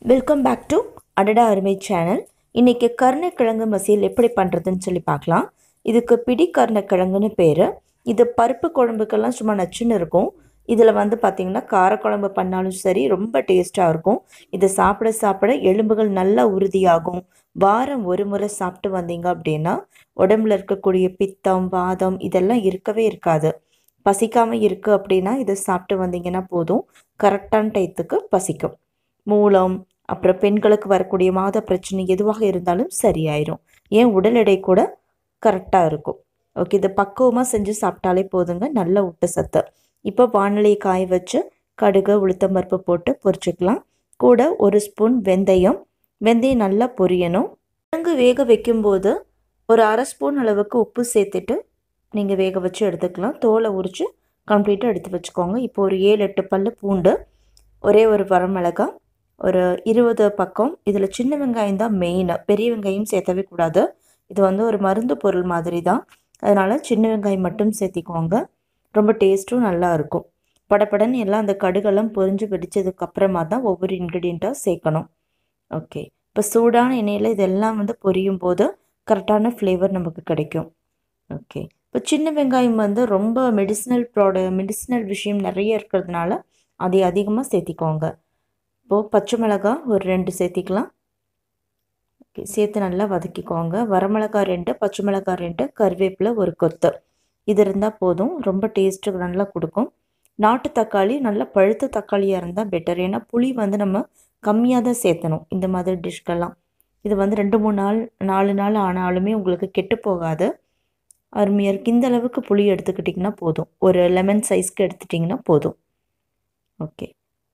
welcome back to அடடா அருமை channel இன்றைக்கி கருணைக்கிழங்கு மசியல் எப்படி பண்ணுறதுன்னு சொல்லி பார்க்கலாம் இதுக்கு பிடி கருணைக்கிழங்குன்னு பேர் இது பருப்பு குழம்புக்கெல்லாம் சும்மா நச்சுன்னு இருக்கும் இதில் வந்து பார்த்திங்கன்னா காரக்குழம்பு பண்ணாலும் சரி ரொம்ப டேஸ்ட்டாக இருக்கும் இதை சாப்பிட சாப்பிட எலும்புகள் நல்லா உறுதியாகும் வாரம் ஒரு முறை சாப்பிட்டு வந்தீங்க அப்படின்னா உடம்புல இருக்கக்கூடிய பித்தம் வாதம் இதெல்லாம் இருக்கவே இருக்காது பசிக்காமல் இருக்குது அப்படின்னா இதை சாப்பிட்டு வந்தீங்கன்னா போதும் கரெக்டான டயத்துக்கு பசிக்கும் மூலம் அப்புறம் பெண்களுக்கு வரக்கூடிய மாத பிரச்சனை எதுவாக இருந்தாலும் சரியாயிரும் ஏன் உடல் எடை கூட கரெக்டாக இருக்கும் ஓகே இதை பக்குவமாக செஞ்சு சாப்பிட்டாலே போதுங்க நல்ல ஊட்டச்சத்து இப்போ வானிலையை காய வச்சு கடுகு உளுத்தம்பருப்பு போட்டு பொரிச்சுக்கலாம் கூட ஒரு ஸ்பூன் வெந்தயம் வெந்தயம் நல்லா பொரியணும் கிழங்கு வேக வைக்கும்போது ஒரு அரை ஸ்பூன் அளவுக்கு உப்பு சேர்த்துட்டு நீங்கள் வேக வச்சு எடுத்துக்கலாம் தோலை உரித்து கம்ப்ளீட்டாக எடுத்து வச்சுக்கோங்க இப்போ ஒரு ஏழு எட்டு பல் பூண்டு ஒரே ஒரு வரமிளகாய் ஒரு இருபது பக்கம் இதில் சின்ன வெங்காயம் தான் மெயின் பெரிய வெங்காயம் சேர்த்தவே கூடாது இது வந்து ஒரு மருந்து பொருள் மாதிரி தான் அதனால் சின்ன வெங்காயம் மட்டும் சேர்த்திக்கோங்க ரொம்ப டேஸ்ட்டும் நல்லா இருக்கும் படப்படன்னு எல்லாம் அந்த கடுகெல்லாம் பொரிஞ்சு வெடிச்சதுக்கு அப்புறமா தான் ஒவ்வொரு இன்க்ரீடியண்ட்டாக சேர்க்கணும் ஓகே இப்போ சூடான எண்ணெயில் இதெல்லாம் வந்து பொரியும் போது கரெக்டான ஃப்ளேவர் நமக்கு கிடைக்கும் ஓகே இப்போ சின்ன வெங்காயம் வந்து ரொம்ப மெடிசினல் ப்ராட மெடிசினல் விஷயம் நிறைய இருக்கிறதுனால அதை அதிகமாக சேர்த்திக்கோங்க இப்போது பச்சை மிளகாய் ஒரு ரெண்டு சேர்த்திக்கலாம் ஓகே சேர்த்து நல்லா வதக்கிக்கோங்க வரமிளகா ரெண்டு பச்சை மிளகாய் ரெண்டு கருவேப்பிலை ஒரு கொத்து இது இருந்தால் போதும் ரொம்ப டேஸ்ட்டு நல்லா கொடுக்கும் நாட்டு தக்காளி நல்லா பழுத்த தக்காளியாக இருந்தால் பெட்டர் ஏன்னா புளி வந்து நம்ம கம்மியாக தான் சேர்த்தணும் இந்த மாதிரி டிஷ்க்கெல்லாம் இது வந்து ரெண்டு மூணு நாள் நாலு நாள் ஆனாலுமே உங்களுக்கு கெட்டு போகாது அருமையாக இருக்குது இந்த அளவுக்கு புளி எடுத்துக்கிட்டிங்கன்னா போதும் ஒரு லெமன் சைஸ்க்கு எடுத்துட்டிங்கன்னா போதும் ஓகே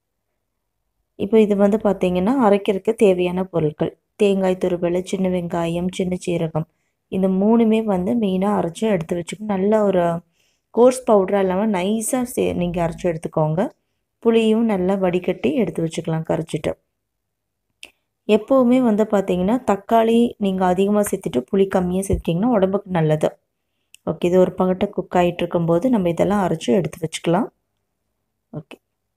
இப்போ இது வந்து பார்த்திங்கன்னா அரைக்கிறதுக்கு தேவையான பொருட்கள் தேங்காய் துருவல் சின்ன வெங்காயம் சின்ன சீரகம் இந்த மூணுமே வந்து மெயினாக அரைச்சி எடுத்து வச்சுக்கணும் நல்ல ஒரு கோர்ஸ் பவுடராக இல்லாமல் நைஸாக சே நீங்கள் அரைச்சி எடுத்துக்கோங்க புளியும் நல்லா வடிகட்டி எடுத்து வச்சுக்கலாம் கரைச்சிட்டு எப்போவுமே வந்து பார்த்திங்கன்னா தக்காளி நீங்கள் அதிகமாக சேர்த்துட்டு புளி கம்மியாக சேர்த்திங்கன்னா உடம்புக்கு நல்லது ஓகே இது ஒரு பகட்டை குக் ஆகிட்டு இருக்கும்போது நம்ம இதெல்லாம் அரைச்சி எடுத்து வச்சுக்கலாம் ஓகே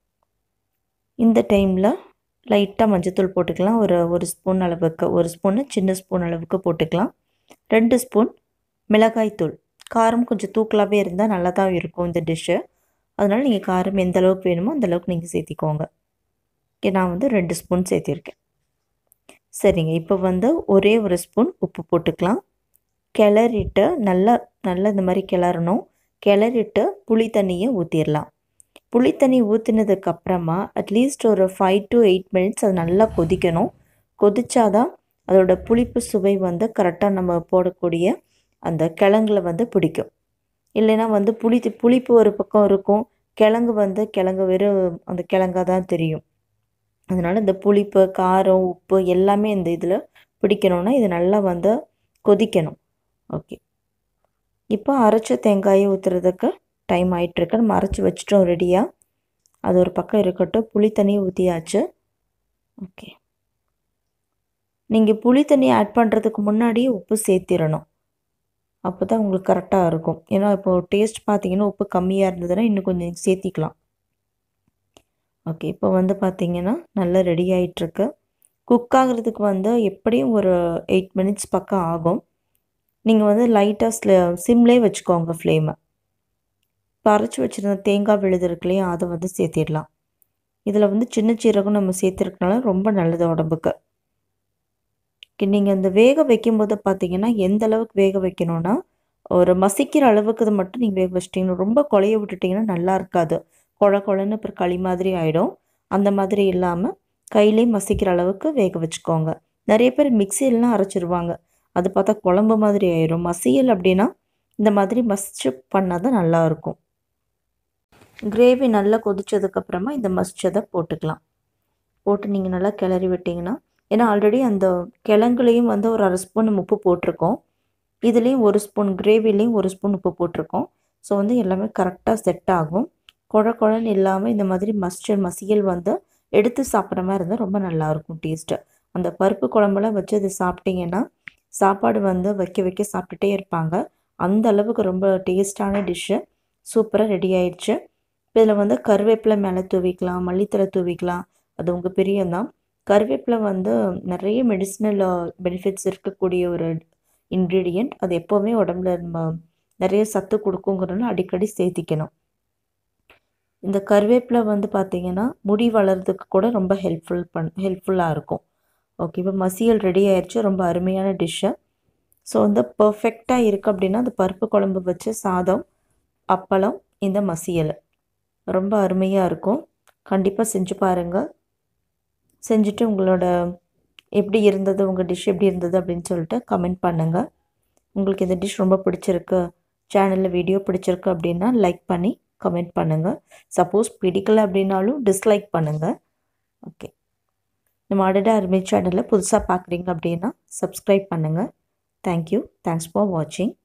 இந்த டைமில் லைட்டாக மஞ்சத்தூள் போட்டுக்கலாம் ஒரு ஒரு ஸ்பூன் அளவுக்கு ஒரு ஸ்பூனு சின்ன ஸ்பூன் அளவுக்கு போட்டுக்கலாம் ரெண்டு ஸ்பூன் மிளகாய்த்தூள் காரம் கொஞ்சம் தூக்கலாகவே இருந்தால் நல்லா தான் இருக்கும் இந்த டிஷ்ஷு அதனால் நீங்கள் காரம் எந்த அளவுக்கு வேணுமோ அந்த அளவுக்கு நீங்கள் சேர்த்திக்கோங்க ஓகே நான் வந்து ரெண்டு ஸ்பூன் சேர்த்திருக்கேன் சரிங்க இப்போ வந்து ஒரே ஒரு ஸ்பூன் உப்பு போட்டுக்கலாம் கிளறிட்டு நல்லா நல்லா இந்த மாதிரி கிளறணும் கிளறிட்டு புளி தண்ணியை ஊற்றிடலாம் புளி தண்ணி ஊற்றினதுக்கு அப்புறமா அட்லீஸ்ட் ஒரு ஃபைவ் டு எயிட் மினிட்ஸ் அது நல்லா கொதிக்கணும் கொதிச்சாதான் அதோட புளிப்பு சுவை வந்து கரெக்டாக நம்ம போடக்கூடிய அந்த கிழங்குல வந்து பிடிக்கும் இல்லைன்னா வந்து புளி புளிப்பு ஒரு பக்கம் இருக்கும் கிழங்கு வந்து கிழங்கு வெறும் அந்த கிழங்காக தான் தெரியும் அதனால் இந்த புளிப்பு காரம் உப்பு எல்லாமே இந்த இதில் பிடிக்கணும்னா இது நல்லா வந்து கொதிக்கணும் ஓகே இப்போ அரைச்ச தேங்காயை ஊற்றுறதுக்கு டைம் ஆகிட்டுருக்கு நம்ம அரைச்சி வச்சிட்டோம் ரெடியாக அது ஒரு பக்கம் இருக்கட்டும் புளி தண்ணி ஊற்றியாச்சு ஓகே நீங்கள் புளி தண்ணி ஆட் பண்ணுறதுக்கு முன்னாடியே உப்பு சேர்த்திடணும் அப்போ தான் உங்களுக்கு கரெக்டாக இருக்கும் ஏன்னா இப்போது டேஸ்ட் பார்த்தீங்கன்னா உப்பு கம்மியாக இருந்ததுன்னா இன்னும் கொஞ்சம் சேர்த்திக்கலாம் ஓகே இப்போ வந்து பார்த்தீங்கன்னா நல்லா ரெடி ஆகிட்டுருக்கு குக் ஆகிறதுக்கு வந்து எப்படியும் ஒரு எயிட் மினிட்ஸ் பக்கம் ஆகும் நீங்கள் வந்து லைட்டாக ஸ்ல சிம்லே வச்சுக்கோங்க ஃப்ளேமை இப்போ அரைச்சி வச்சுருந்த தேங்காய் விழுது இருக்கு இல்லையா அதை வந்து சேர்த்திடலாம் இதில் வந்து சின்ன சீரகம் நம்ம சேர்த்துருக்கனால ரொம்ப நல்லது உடம்புக்கு நீங்கள் இந்த வேக வைக்கும்போது பார்த்தீங்கன்னா எந்த அளவுக்கு வேக வைக்கணும்னா ஒரு மசிக்கிற அளவுக்கு இது மட்டும் நீங்கள் வேக வச்சிட்டிங்கன்னா ரொம்ப குழைய விட்டுட்டிங்கன்னா நல்லா இருக்காது குழ குழன்னு அப்புறம் களி மாதிரி ஆகிடும் அந்த மாதிரி இல்லாமல் கையிலே மசிக்கிற அளவுக்கு வேக வச்சுக்கோங்க நிறைய பேர் மிக்சியிலலாம் அரைச்சிருவாங்க அது பார்த்தா குழம்பு மாதிரி ஆயிரும் மசியல் அப்படின்னா இந்த மாதிரி மசிச்சு பண்ணால் தான் நல்லாயிருக்கும் கிரேவி நல்லா கொதிச்சதுக்கப்புறமா இந்த மசிச்சதை போட்டுக்கலாம் போட்டு நீங்கள் நல்லா கிளறி விட்டிங்கன்னா ஏன்னா ஆல்ரெடி அந்த கிழங்குலேயும் வந்து ஒரு அரை ஸ்பூன் உப்பு போட்டிருக்கோம் இதுலேயும் ஒரு ஸ்பூன் கிரேவிலையும் ஒரு ஸ்பூன் உப்பு போட்டிருக்கோம் ஸோ வந்து எல்லாமே கரெக்டாக செட் ஆகும் குழ குழன்னு இல்லாமல் இந்த மாதிரி மஸ்டர் மசியல் வந்து எடுத்து சாப்பிட்ற மாதிரி இருந்தால் ரொம்ப நல்லாயிருக்கும் டேஸ்ட்டு அந்த பருப்பு குழம்புலாம் வச்சு அது சாப்பிட்டிங்கன்னா சாப்பாடு வந்து வைக்க வைக்க சாப்பிட்டுட்டே இருப்பாங்க அந்த அளவுக்கு ரொம்ப டேஸ்டான டிஷ்ஷு சூப்பராக ரெடி ஆயிடுச்சு இதில் வந்து கருவேப்பிலை மேலே தூவிக்கலாம் மல்லித்தலை தூவிக்கலாம் அது உங்கள் பிரியம்தான் கருவேப்பிலை வந்து நிறைய மெடிசினல் பெனிஃபிட்ஸ் இருக்கக்கூடிய ஒரு இன்க்ரீடியண்ட் அது எப்போவுமே உடம்புல நம்ம நிறைய சத்து கொடுக்குங்கிறனால அடிக்கடி சேர்த்திக்கணும் இந்த கருவேப்பிலை வந்து பார்த்திங்கன்னா முடி வளர்கிறதுக்கு கூட ரொம்ப ஹெல்ப்ஃபுல் பண் ஹெல்ப்ஃபுல்லாக இருக்கும் ஓகே இப்போ மசியல் ரெடி ஆயிடுச்சு ரொம்ப அருமையான டிஷ்ஷு ஸோ வந்து பர்ஃபெக்டாக இருக்குது அப்படின்னா அந்த பருப்பு குழம்பு வச்சு சாதம் அப்பளம் இந்த மசியல் ரொம்ப அருமையாக இருக்கும் கண்டிப்பாக செஞ்சு பாருங்கள் செஞ்சுட்டு உங்களோட எப்படி இருந்தது உங்கள் டிஷ் எப்படி இருந்தது அப்படின்னு சொல்லிட்டு கமெண்ட் பண்ணுங்கள் உங்களுக்கு இந்த டிஷ் ரொம்ப பிடிச்சிருக்கு சேனலில் வீடியோ பிடிச்சிருக்கு அப்படின்னா லைக் பண்ணி கமெண்ட் பண்ணுங்கள் சப்போஸ் பிடிக்கல அப்படின்னாலும் டிஸ்லைக் பண்ணுங்கள் ஓகே நம்ம அடடா அருமை சேனலில் புதுசாக பார்க்குறீங்க அப்படின்னா சப்ஸ்கிரைப் பண்ணுங்கள் தேங்க்யூ தேங்க்ஸ் ஃபார் வாட்சிங்